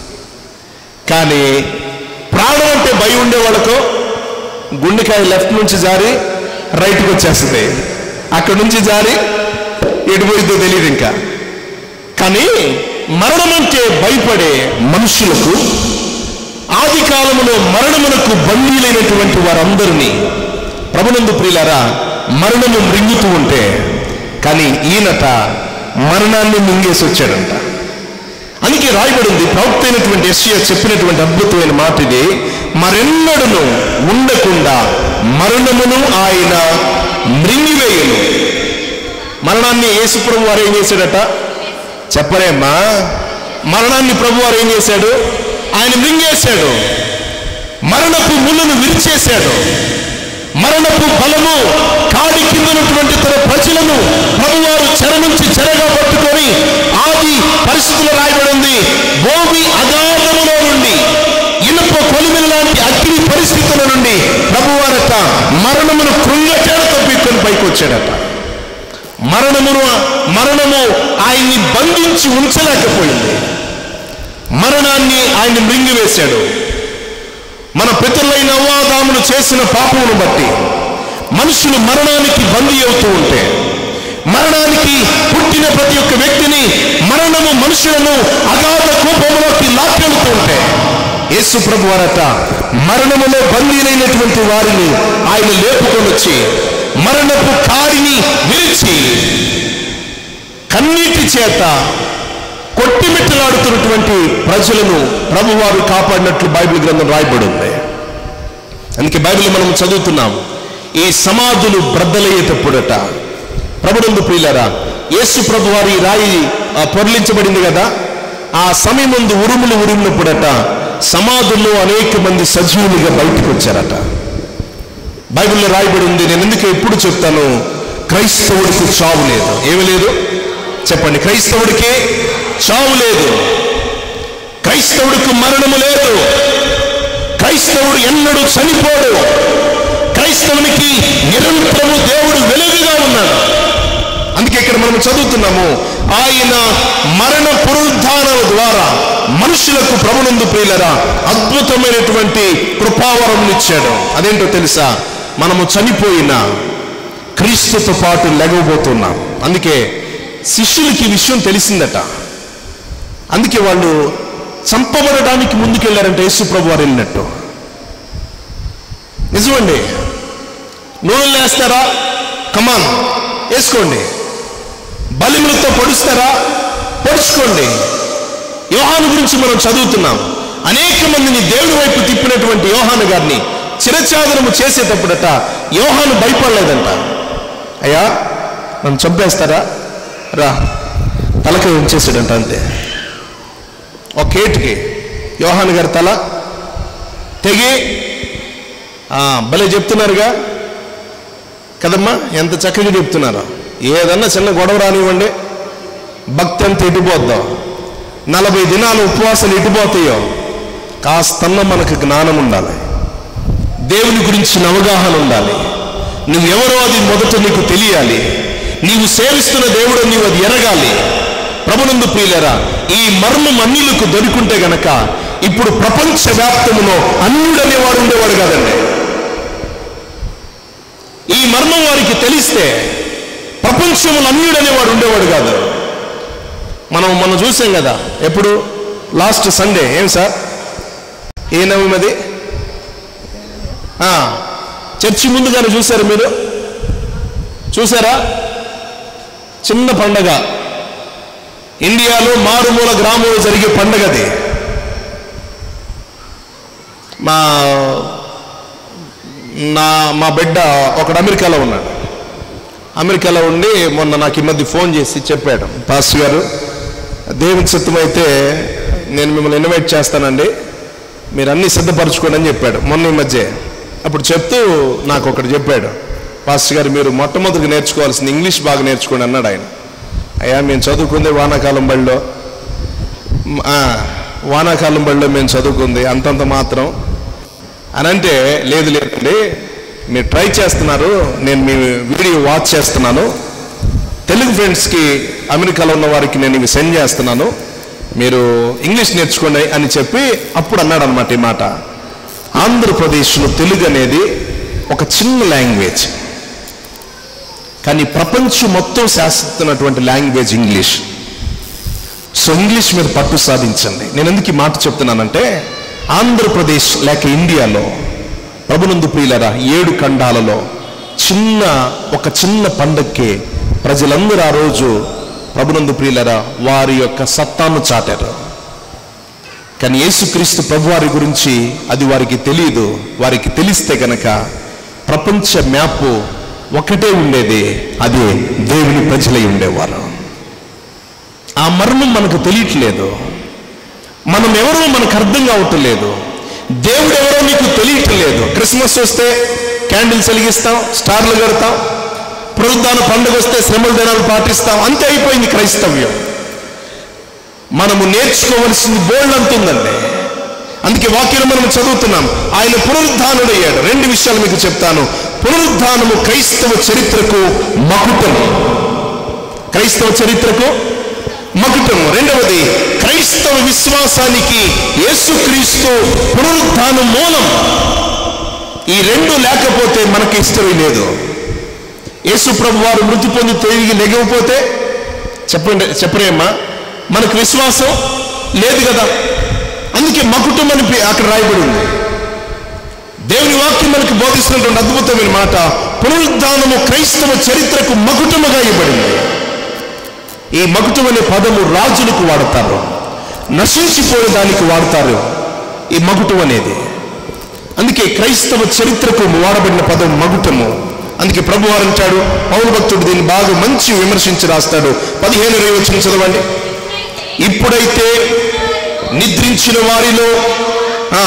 కానీ ప్రాణం అంటే భయం ఉండే వాళ్ళకు గుండెకాయ లెఫ్ట్ నుంచి జారి రైట్కి వచ్చేస్తుంది అక్కడి నుంచి జారి ఎటు పోయిద్దో తెలియదు ఇంకా కానీ మరణం అంటే భయపడే మనుషులకు ఆది కాలములో మరణమునకు బందీలైనటువంటి వారందరినీ ప్రభునందు ప్రియులారా మరణము మృంగుతూ ఉంటే కానీ ఈయనట మరణాన్ని మింగేసి వచ్చాడంట అందుకే రాయబడింది ప్రవక్త అయినటువంటి ఎస్ఏ చెప్పినటువంటి అద్భుతమైన మాట ఇది మరెన్నడను ఉండకుండా మరణమును ఆయన మృంగివేయను మరణాన్ని యేసుప్రభు వారు ఏం చేశాడట చెప్పరేమ్మా మరణాన్ని ప్రభు వారు ఏం చేశాడు ఆయన మృంగేశాడు మరణపు ముళ్ళను విరిచేశాడు మరణపు బలము కాడి కిందనటువంటి తన ప్రజలను ప్రభువారు చెర నుంచి చెరగా పట్టుకొని ఆది పరిస్థితులు రాయబడింది భూమి అగాధములో నుండి ఇనుప కొలిమిల లాంటి అగ్ని పరిస్థితుల నుండి ప్రభువారట మరణమును కృంగచేడతో పీక్కొని పైకి వచ్చాడట మరణమును మరణము ఆయన్ని బంధించి ఉంచలేకపోయింది మరణాన్ని ఆయన మృంగివేశాడు మన పితరులైన అవ్వాదాములు చేసిన పాపమును బట్టి మనుషులు మరణానికి బందీ అవుతూ ఉంటే మరణానికి పుట్టిన ప్రతి ఒక్క వ్యక్తిని మరణము మనుషులను అగాధ కోపంలోకి లాక్కెళ్తూ ఉంటే యేసు ప్రభు వారట మరణములో బందీలైనటువంటి వారిని ఆయన లేపుకొని వచ్చి మరణపు కాడిని విరిచి కన్నీటి చేత కొట్టిమిట్టలాడుతున్నటువంటి ప్రజలను ప్రభువారు కాపాడినట్లు బైబిల్ గ్రంథం రాయబడి ఉంది అందుకే బైబిల్ మనం చదువుతున్నాం ఈ సమాధులు బ్రద్దలయ్యేటప్పుడట ప్రభునందు ప్రియులరా యేసు ప్రభు వారి రాయి ఆ, పొర్లించబడింది కదా ఆ సమయం ముందు ఉరుములు ఉరిమినప్పుడట సమాధుల్లో అనేక మంది సజీవులుగా బయటకు వచ్చారట బైబిల్లో రాయబడి ఉంది నేను ఎందుకు ఎప్పుడు చెప్తాను క్రైస్తవుడికి చావు లేదు ఏమి లేదు చెప్పండి క్రైస్తవుడికి చావు లేదు క్రైస్తవుడికి మరణము లేదు క్రైస్తవుడు ఎన్నడూ చనిపోడు క్రైస్తవునికి నిరంతరము దేవుడు వెలుగుగా ఉన్నాడు అందుకే ఇక్కడ మనం చదువుతున్నాము ఆయన మరణ పునరుద్ధానాల ద్వారా మనుషులకు ప్రభునందు ప్రియులరా అద్భుతమైనటువంటి కృపావరం ఇచ్చాడు అదేంటో తెలుసా మనము చనిపోయిన క్రీస్తుతో పాటు లెగవబోతున్నాం అందుకే శిష్యులకి ఈ విషయం తెలిసిందట అందుకే వాళ్ళు చంపబడడానికి ముందుకెళ్ళారంటే యేసు ప్రభు వారు వెళ్ళినట్టు నిజమండి నూనెలు వేస్తారా కమాన్ వేసుకోండి బలిములతో పొడుస్తారా పొడుచుకోండి యోహాను గురించి మనం చదువుతున్నాం అనేక మందిని దేవుడి వైపు తిప్పినటువంటి యోహాను గారిని చిరచాదనము చేసేటప్పుడట యోహాను భయపడలేదంట అయ్యా నన్ను చంపేస్తారా రా తలక ఉంచేసాడంట అంతే ఒక ఏటుకి యోహాను గారి తల తెగి ఆ, భలే చెప్తున్నారుగా కదమ్మా ఎంత చక్కగా చెప్తున్నారు ఏదన్నా చిన్న గొడవ రానివ్వండి భక్తి అంత ఎటుపోద్దాం నలభై దినాలు ఉపవాసాలు ఎటుపోతాయో కాస్తన్న మనకు జ్ఞానం ఉండాలి దేవుని గురించిన అవగాహన ఉండాలి నువ్వెవరో అది మొదట నీకు తెలియాలి నీవు సేవిస్తున్న దేవుడు నీవు అది ఎరగాలి ప్రభునందు ప్రియులరా ఈ మర్మం అన్యులకు దొరికుంటే గనక ఇప్పుడు ప్రపంచ వ్యాప్తములో అన్యుడనేవాడు ఉండేవాడు కాదండి ఈ మర్మం వారికి తెలిస్తే ప్రపంచంలో అన్యుడనేవాడు ఉండేవాడు కాదు మనం మనం చూసాం కదా ఎప్పుడు లాస్ట్ సండే ఏం సార్ ఏ నవమది ఆ, చర్చి ముందుగానే చూశారు మీరు చూసారా చిన్న పండగ ఇండియాలో మారుమూల గ్రామంలో జరిగే పండగది మా నా మా బిడ్డ ఒకడు అమెరికాలో ఉన్నాడు అమెరికాలో ఉండి మొన్న నాకు ఈ మధ్య ఫోన్ చేసి చెప్పాడు పాస్టర్ గారు దేవుని చిత్తమైతే నేను మిమ్మల్ని ఇన్వైట్ చేస్తానండి మీరు అన్నీ సిద్ధపరచుకోండి అని చెప్పాడు మొన్న ఈ మధ్య అప్పుడు చెప్తూ నాకు ఒకటి చెప్పాడు పాస్టర్ గారు మీరు మొట్టమొదటి నేర్చుకోవాల్సింది ఇంగ్లీష్ బాగా నేర్చుకోండి అన్నాడు ఆయన అయ్యా మేము చదువుకుంది వానాకాలం బడిలో మ్, ఆ, వానాకాలం బడిలో మేము చదువుకుంది అంతంత మాత్రం అని అంటే లేదు లేదండి మీరు ట్రై చేస్తున్నారు నేను మీ వీడియో వాచ్ చేస్తున్నాను తెలుగు ఫ్రెండ్స్కి అమెరికాలో ఉన్న వారికి నేను ఇవి సెండ్ చేస్తున్నాను మీరు ఇంగ్లీష్ నేర్చుకోండి అని చెప్పి అప్పుడు అన్నాడు అనమాట ఈ మాట ఆంధ్రప్రదేశ్లో తెలుగు అనేది ఒక చిన్న లాంగ్వేజ్ కానీ ప్రపంచం మొత్తం శాసిస్తున్నటువంటి లాంగ్వేజ్ ఇంగ్లీష్ సో ఇంగ్లీష్ మీద పట్టు సాధించండి నేను ఎందుకు ఈ మాట చెప్తున్నానంటే ఆంధ్రప్రదేశ్ లేక ఇండియాలో ప్రభునందు ప్రియులరా ఏడు ఖండాలలో చిన్న ఒక చిన్న పండక్కి ప్రజలందరూ ఆ రోజు ప్రభునందు ప్రియులరా వారి యొక్క సత్తాను చాటారు కానీ యేసుక్రీస్తు ప్రభువారి గురించి అది వారికి తెలియదు వారికి తెలిస్తే గనక ప్రపంచ మ్యాప్ ఒకటే ఉండేది అది దేవుని ప్రజలై ఉండేవారు ఆ మర్మం మనకు తెలియట్లేదు మనం ఎవరో మనకు అర్థం కావటం లేదు దేవుడు ఎవరో నీకు తెలియటం లేదు క్రిస్మస్ వస్తే క్యాండిల్స్ వెలిగిస్తాం స్టార్లు కడతాం పునరుద్ధాన పండుగ వస్తే శ్రమల దినాలు పాటిస్తాం అంతే అయిపోయింది క్రైస్తవ్యం మనము నేర్చుకోవలసింది బోల్డ్ అంటుందండి అందుకే వాక్యం మనం చదువుతున్నాం ఆయన పునరుద్ధానుడయ్యాడు రెండు విషయాలు మీకు చెప్తాను పునరుద్ధానము క్రైస్తవ చరిత్రకు మకుటం క్రైస్తవ చరిత్రకు మకుటము రెండవది క్రైస్తవ విశ్వాసానికి యేసుక్రీస్తు పునరుద్ధానం మూలం ఈ రెండు లేకపోతే మనకి హిస్టరీ లేదు యేసు ప్రభు వారు మృతి పొంది తిరిగి లెగకపోతే చెప్పండి చెప్పరేమ్మా మనకు విశ్వాసం లేదు కదా అందుకే మకుటం అని పే- అక్కడ రాయబడి ఉంది దేవుని వాక్యం మనకు బోధిస్తున్నటువంటి అద్భుతమైన మాట పునరుద్ధానము క్రైస్తవ చరిత్రకు మకుటముగా ఇవ్వబడింది ఈ మకుటం అనే పదము రాజులకు వాడతారు నశించిపోయే దానికి వాడతారు ఈ మకుటం అనేది అందుకే క్రైస్తవ చరిత్రకు వాడబడిన పదం మగుటము అందుకే ప్రభు వారు అంటాడు పౌరు భక్తుడు దీన్ని బాగా మంచి విమర్శించి రాస్తాడు పదిహేను ఇరవై వచ్చిన చదవండి ఇప్పుడైతే నిద్రించిన వారిలో ఆ,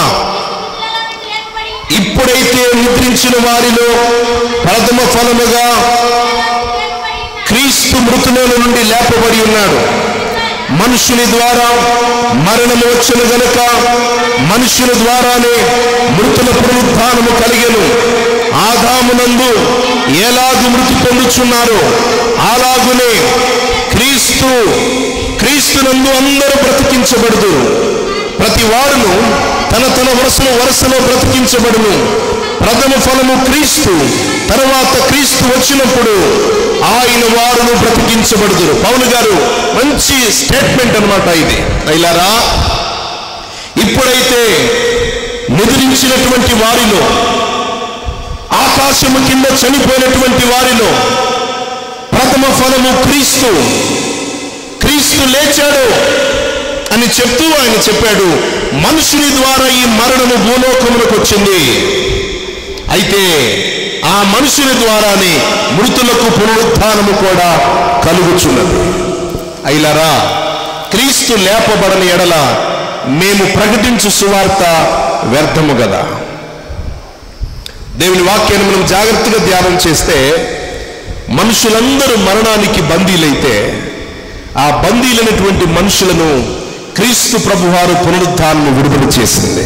ఇప్పుడైతే నిద్రించిన వారిలో ప్రథమ ఫలముగా క్రీస్తు మృతుల నుండి లేపబడి ఉన్నాడు మనుషుని ద్వారా మరణము వచ్చును గనుక మనుషుల ద్వారానే మృతుల పునరుద్ధానము కలిగెను ఆదామునందు ఎలాగు మృతి పొందుచున్నారో అలాగునే క్రీస్తు క్రీస్తునందు అందరూ బ్రతికించబడుదు ప్రతి వాడును తన తన వరుసలో వరుసలో బ్రతికించబడును ప్రథమ ఫలము క్రీస్తు తర్వాత క్రీస్తు వచ్చినప్పుడు ఆయన వారును బ్రతికించబడుదురు పౌలు గారు మంచి స్టేట్మెంట్ అన్నమాట ఇది అయిలారా ఇప్పుడైతే నిద్రించినటువంటి వారిలో ఆకాశము కింద చనిపోయినటువంటి వారిలో ప్రథమ ఫలము క్రీస్తు క్రీస్తు లేచాడు అని చెప్తూ ఆయన చెప్పాడు మనుషుని ద్వారా ఈ మరణము భూలోకములకు వచ్చింది అయితే ఆ మనుషుని ద్వారానే మృతులకు పునరుత్థానము కూడా కలుగుచున్నది అయిలరా క్రీస్తు లేపబడని ఎడల మేము ప్రకటించు సువార్త వ్యర్థము కదా దేవుని వాక్యాన్ని మనం జాగ్రత్తగా ధ్యానం చేస్తే మనుషులందరూ మరణానికి బందీలైతే ఆ బందీలైనటువంటి మనుషులను క్రీస్తు ప్రభువారు పునరుద్ధాలను విడుదల చేసింది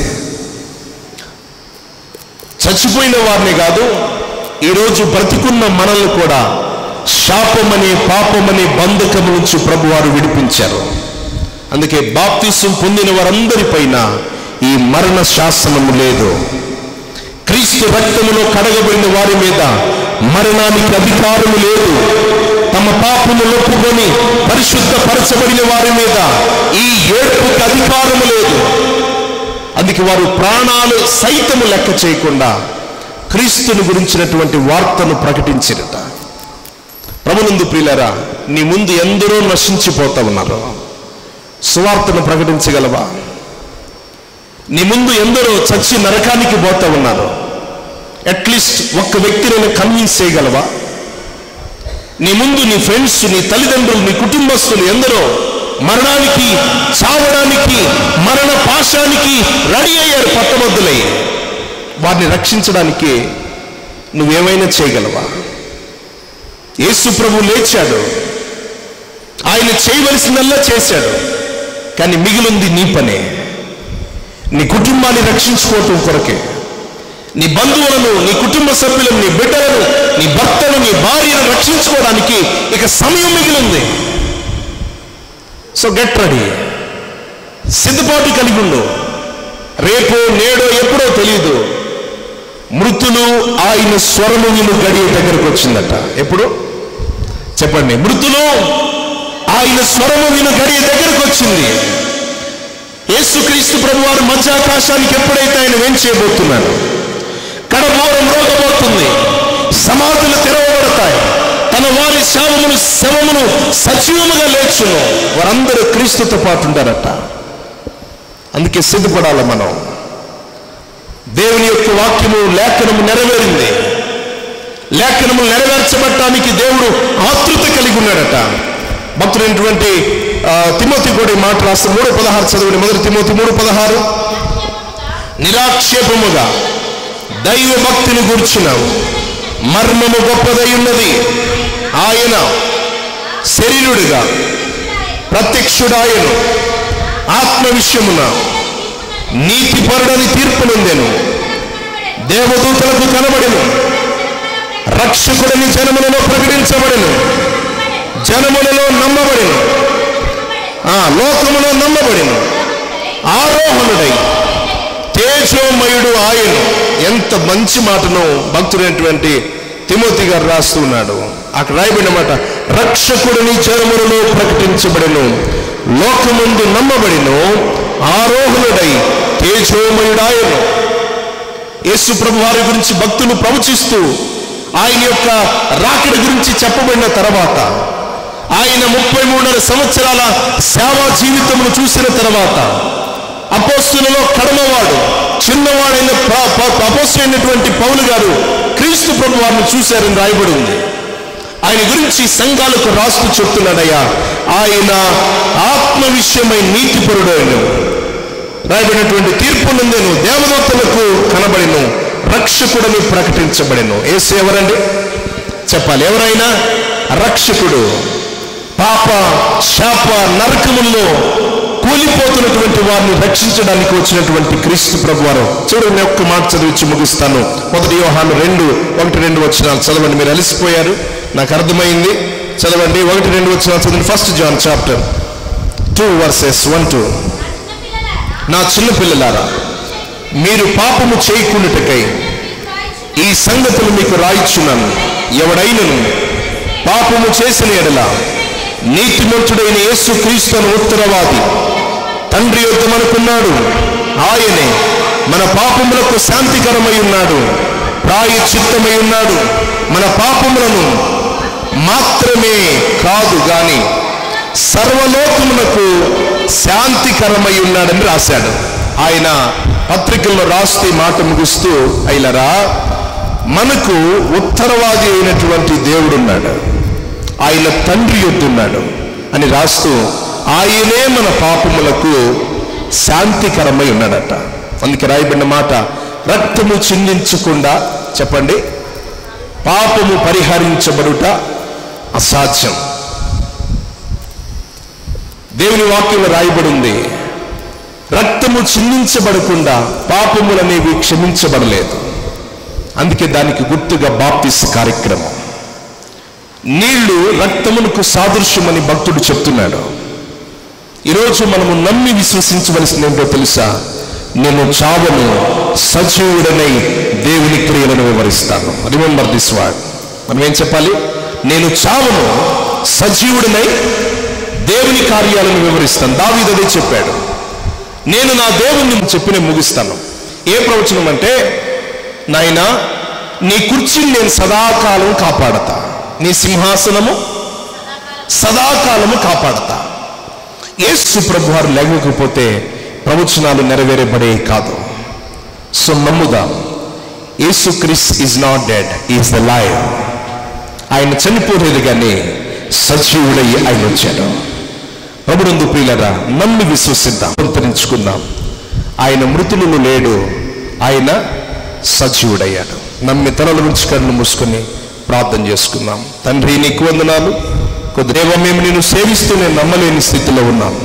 చచ్చిపోయిన వారిని కాదు ఈరోజు బ్రతికున్న మనల్ని కూడా శాపమనే పాపమనే బంధకము నుంచి ప్రభువారు విడిపించారు అందుకే బాప్తిసం పొందిన వారందరిపైన ఈ మరణ శాసనము లేదు క్రీస్తు రక్తములో కడగబడిన వారి మీద మరణానికి అధికారము లేదు తమ పాపము ఒప్పుకొని పరిశుద్ధపరచబడిన వారి మీద ఈ ఏడ్పుకి అధికారము లేదు అందుకే వారు ప్రాణాలు సైతము లెక్క చేయకుండా క్రీస్తుని గురించినటువంటి వార్తను ప్రకటించిరట ప్రభునందు ప్రియులరా నీ ముందు ఎందరో నశించిపోతా ఉన్నారు సువార్తను ప్రకటించగలవా నీ ముందు ఎందరో చచ్చి నరకానికి పోతా ఉన్నారు అట్లీస్ట్ ఒక్క వ్యక్తిని కన్విన్స్ చేయగలవా నీ ముందు నీ ఫ్రెండ్స్ నీ తల్లిదండ్రులు నీ కుటుంబస్తులు ఎందరో మరణానికి చావడానికి మరణ పాశానికి రెడీ అయ్యారు పట్టబద్దులై వారిని రక్షించడానికి నువ్వేమైనా చేయగలవా యేసు ప్రభు లేచాడు ఆయన చేయవలసిందల్లా చేశాడు కానీ మిగిలింది నీ పనే నీ కుటుంబాన్ని రక్షించుకోవటం కొరకే నీ బంధువులను నీ కుటుంబ సభ్యులను నీ బిడ్డలను నీ భర్తను నీ భార్యను రక్షించుకోవడానికి ఇక సమయం మిగిలింది సో గెట్ రెడీ సిద్ధపాటు కలిగి ఉండు రేపు నేడో ఎప్పుడో తెలియదు మృతులు ఆయన స్వరము విను గడియ దగ్గరకు వచ్చిందట ఎప్పుడు చెప్పండి మృతులు ఆయన స్వరము విను గడియ దగ్గరకు వచ్చింది యేసుక్రీస్తు ప్రభు వారు మధ్యాకాశానికి ఎప్పుడైతే ఆయన వెంచేయబోతున్నారు కడమోరం రోగబోతుంది సమాధులు తెరవబడతాయి తన వారి శవమును శవమును సజీవముగా లేచును వారందరూ క్రీస్తుతో పాటు ఉంటారట అందుకే సిద్ధపడాలి మనం దేవుని యొక్క వాక్యము లేఖనము నెరవేరింది లేఖనము నెరవేర్చబడటానికి దేవుడు ఆతృత కలిగి ఉన్నాడట భక్తుడైనటువంటి ఆ, తిమోతి కూడా ఈ మాట రాస్తే మూడు పదహారు చదవండి మొదటి తిమోతి మూడు పదహారు నిరాక్షేపముగా దైవ భక్తిని గూర్చినావు మర్మము గొప్పదై ఉన్నది ఆయన శరీరుడిగా ప్రత్యక్షుడాయను ఆత్మ విషయమున నీతిపరుడని తీర్పు నొందెను దేవదూతలకు కనబడెను రక్షకుడని జనములలో ప్రకటించబడెను జనములలో నమ్మబడెను ఆ లోకములో నమ్మబడెను ఆరోహణుడై తేజోమయుడు ఆయను ఎంత మంచి మాటను భక్తుడైనటువంటి తిమోతి గారు రాస్తున్నాడు అక్కడ రాయబడిన మాట రక్షకుడిని జనములలో ప్రకటించబడెను లోకముందు నమ్మబడిను ఆరోహణుడై తేజోమయుడాయను యేసు ప్రభు వారి గురించి భక్తులు ప్రవచిస్తూ ఆయన యొక్క రాకడ గురించి చెప్పబడిన తర్వాత ఆయన ముప్పై మూడున్నర సంవత్సరాల సేవా జీవితమును చూసిన తర్వాత అపోస్తులలో కడమవాడు చిన్నవాడైన ప- ప- అపోస్తులైనటువంటి పౌలు గారు క్రీస్తు ప్రభు వారిని చూశారని రాయబడి ఉంది ఆయన గురించి సంఘాలకు రాస్తూ చెప్తున్నాడయ్యా ఆయన ఆత్మ విషయమై నీతిపరుడైన రాయబడినటువంటి తీర్పు నుండెను దేవదూతలకు కనబడిను రక్షకుడని ప్రకటించబడిను ఏసు ఎవరండి చెప్పాలి ఎవరైనా రక్షకుడు పాప శాప నరకముల్లో కూలిపోతున్నటువంటి వారిని రక్షించడానికి వచ్చినటువంటి క్రీస్తు ప్రభు వారు చూడండి ఒక్క మాట చదివించి ముగిస్తాను మొదటి యోహాను రెండు ఒకటి రెండు వచ్చినాలు చదవండి మీరు అలసిపోయారు నాకు అర్థమైంది చదవండి ఒకటి రెండు వచ్చినాలు చదవండి first John chapter two verses one two నా చిన్న పిల్లలారా మీరు పాపము చేయకుండాటకై ఈ సంగతులు మీకు రాయిచున్నాను ఎవడైనను పాపము చేసిన ఎడల నీతిమంతుడైన యేసు క్రీస్తును ఉత్తరవాది తండ్రి యుద్ధమనుకున్నాడు ఆయనే మన పాపములకు శాంతికరమై ఉన్నాడు ప్రాయచిత్తమై ఉన్నాడు మన పాపములను మాత్రమే కాదు గాని సర్వలోకమునకు శాంతికరమై ఉన్నాడని రాశాడు ఆయన పత్రికల్లో రాస్తే ఈ మాట ముగిస్తూ అయిలరా మనకు ఉత్తరవాది అయినటువంటి దేవుడున్నాడు ఆయన తండ్రి యొద్దున్నాడు అని రాస్తూ ఆయనే మన పాపములకు శాంతికరమై ఉన్నాడట అందుకే రాయబడిన మాట రక్తము చిందించకుండా చెప్పండి పాపము పరిహరించబడుట అసాధ్యం దేవుని వాక్యంలో రాయబడి ఉంది రక్తము చిందించబడకుండా పాపములనేవి క్షమించబడలేదు అందుకే దానికి గుర్తుగా బాప్తిస్ కార్యక్రమం నీళ్లు రక్తమునకు సాదృశ్యమని భక్తుడు చెప్తున్నాడు ఈరోజు మనము నమ్మి విశ్వసించవలసింది ఏంటో తెలుసా నేను చావను సజీవుడనై దేవుని క్రియలను వివరిస్తాను రిమెంబర్ దిస్ వర్డ్ మనం ఏం చెప్పాలి నేను చావను సజీవుడనై దేవుని కార్యాలను వివరిస్తాను దావీదు అదే చెప్పాడు నేను నా దేవుణ్ణి చెప్పి నేను ముగిస్తాను ఏ ప్రవచనం అంటే నాయనా నీ కుర్చీని నేను సదాకాలం కాపాడతా నీ సింహాసనము సదాకాలము కాపాడతా యేసు ప్రభు వారు లేకపోతే ప్రవచనాలు నెరవేరబడే కాదు సో నమ్ముదాం Yesu Christ is not dead is the live ఆయన చనిపోలేదు కానీ సజీవుడై ఆయన వచ్చాడు ప్రభునందు ప్రియులరా నమ్మి విశ్వసిద్దాం అంతరించుకుందాం ఆయన మృతులను లేడు ఆయన సజీవుడయ్యాడు నమ్మి తలల నుంచి కళ్ళు మూసుకొని ప్రార్థన చేసుకుందాం తండ్రి నీకు వందనాలు కొద్దిగా మేము నిన్ను సేవిస్తూ నేను నమ్మలేని స్థితిలో ఉన్నాను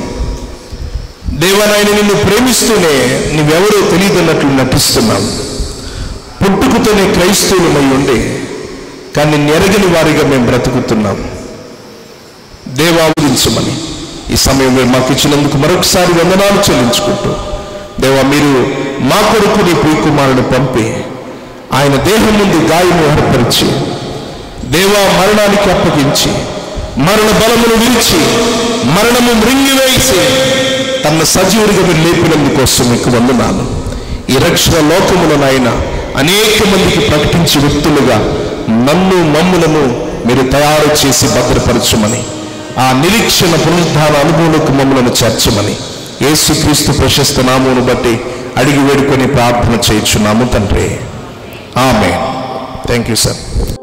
దేవానాయన నిన్ను ప్రేమిస్తూనే నువ్వెవరో తెలియదన్నట్లు నటిస్తున్నాం పుట్టుకతోనే క్రైస్తవులమై ఉండి కానీ నెరగని వారిగా మేము బ్రతుకుతున్నాం దేవాదించమని ఈ సమయం మీరు మాకు ఇచ్చినందుకు మరొకసారి వందనాలు చెల్లించుకుంటూ దేవా మీరు మా కొరకు నీ ప్రియకుమారుని పంపి ఆయన దేహం ముందు గాయము ఏర్పరిచి దేవా మరణానికి అప్పగించి మరణ బలమును విరిచి మరణము మృంగివేసి తన సజీవుడిగా మీరు లేపినందుకోసం మీకు వందనాలు ఈ రక్షణ లోకములో నాయన అనేక మందికి ప్రకటించే వ్యక్తులుగా నన్ను మమ్ములను మీరు తయారు చేసి భద్రపరచమని ఆ నిరీక్షణ పునరుద్ధాన అనుభవంలోకి మమ్మలను చేర్చమని యేసుక్రీస్తు ప్రశస్త నామమును బట్టి అడిగి వేడుకొని ప్రార్థన చేయించున్నాము తండ్రి ఆమె థ్యాంక్ యూ సార్